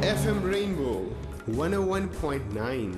FM Rainbow 101.9.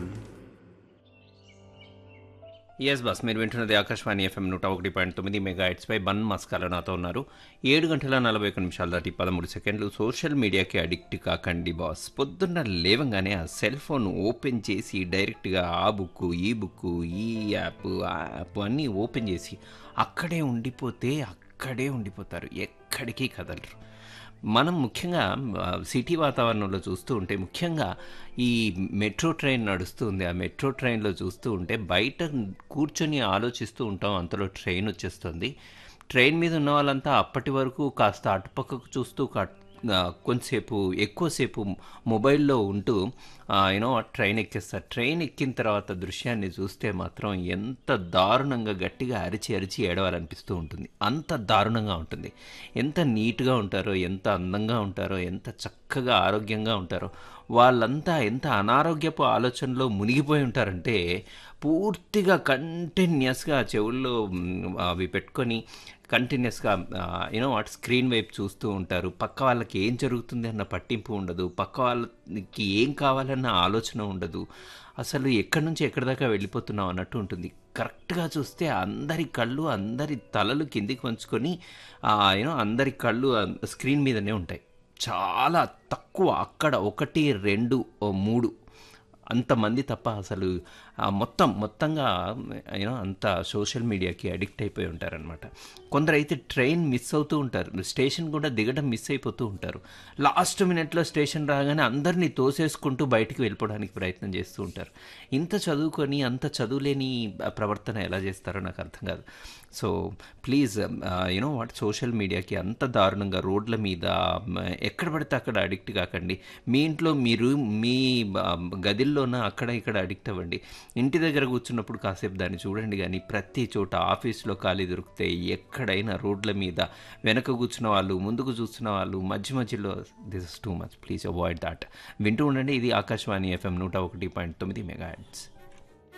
Yes bus మీరు వింటున్నది Akashvani FM నూట ఒకటి పాయింట్ తొమ్మిది మెగా పై బన్ మస్కాల నాతో ఉన్నారు ఏడు గంటల నలభై ఒక నిమిషాల దాటి పదమూడు సెకండ్లు సోషల్ మీడియాకి అడిక్ట్ కాకండి బాస్ పొద్దున్న లేవంగానే ఆ సెల్ ఫోన్ ఓపెన్ చేసి డైరెక్ట్గా ఆ బుక్ ఈ బుక్ ఈ యాప్ ఆ యాప్ అన్నీ ఓపెన్ చేసి అక్కడే ఉండిపోతే అక్కడే ఉండిపోతారు ఎక్కడికి కదలరు మనం ముఖ్యంగా ఆ, సిటీ వాతావరణంలో చూస్తూ ఉంటే ముఖ్యంగా ఈ మెట్రో ట్రైన్ నడుస్తూ ఉంది ఆ మెట్రో ట్రైన్లో చూస్తూ ఉంటే బయట కూర్చొని ఆలోచిస్తూ ఉంటాం అంతలో ట్రైన్ వచ్చేస్తుంది ట్రైన్ మీద ఉన్న వాళ్ళంతా అప్పటి వరకు కాస్త అటుపక్కకు చూస్తూ కా- ఆ, కొంతసేపు ఎక్కువసేపు మొబైల్లో ఉంటూ యూనో ట్రైన్ ఎక్కేస్తారు ట్రైన్ ఎక్కిన తర్వాత దృశ్యాన్ని చూస్తే మాత్రం ఎంత దారుణంగా గట్టిగా అరిచి అరిచి ఏడవాలనిపిస్తూ ఉంటుంది అంత దారుణంగా ఉంటుంది ఎంత నీట్గా ఉంటారో ఎంత అందంగా ఉంటారో ఎంత చక్కగా ఆరోగ్యంగా ఉంటారో వాళ్ళంతా ఎంత అనారోగ్యపు ఆలోచనలో మునిగిపోయి ఉంటారంటే పూర్తిగా కంటిన్యూస్గా చెవుల్లో మ్, అవి పెట్టుకొని కంటిన్యూస్గా యూనో వాట్ స్క్రీన్ వైపు చూస్తూ ఉంటారు పక్క వాళ్ళకి ఏం జరుగుతుంది అన్న పట్టింపు ఉండదు పక్క వాళ్ళకి ఏం కావాలన్న ఆలోచన ఉండదు అసలు ఎక్కడి నుంచి ఎక్కడి దాకా వెళ్ళిపోతున్నాం అన్నట్టు ఉంటుంది కరెక్ట్గా చూస్తే అందరి కళ్ళు అందరి తలలు కిందికి వంచుకొని యూనో అందరి కళ్ళు స్క్రీన్ మీదనే ఉంటాయి చాలా తక్కువ అక్కడ ఒకటి రెండు ఓ మూడు అంతమంది తప్ప అసలు ఆ మొత్తం మొత్తంగా యూనో అంత సోషల్ మీడియాకి అడిక్ట్ అయిపోయి ఉంటారనమాట కొందరైతే ట్రైన్ మిస్ అవుతూ ఉంటారు స్టేషన్ కూడా దిగడం మిస్ అయిపోతూ ఉంటారు లాస్ట్ మినిట్లో స్టేషన్ రాగానే అందరినీ తోసేసుకుంటూ బయటికి వెళ్ళిపోవడానికి ప్రయత్నం చేస్తూ ఉంటారు ఇంత చదువుకొని అంత చదువులేని ప్రవర్తన ఎలా చేస్తారో నాకు అర్థం కాదు so please you know what social మీడియాకి అంత దారుణంగా రోడ్ల మీద మ, ఎక్కడ పడితే అక్కడ అడిక్ట్ కాకండి మీ ఇంట్లో మీరు మీ ఆ, గదిల్లోన అక్కడ ఇక్కడ అడిక్ట్ అవ్వండి ఇంటి దగ్గర కూర్చున్నప్పుడు కాసేపు దాన్ని చూడండి కానీ ప్రతి చోట ఆఫీస్లో ఖాళీ దొరికితే ఎక్కడైనా రోడ్ల మీద వెనక కూర్చున్న వాళ్ళు ముందుకు చూస్తున్న వాళ్ళు మధ్య మధ్యలో this is too much please avoid that వింటూ ఉండండి ఇది ఆకాశవాణి ఎఫ్ఎం నూట ఒకటి పాయింట్ తొమ్మిది మెగా హెడ్స్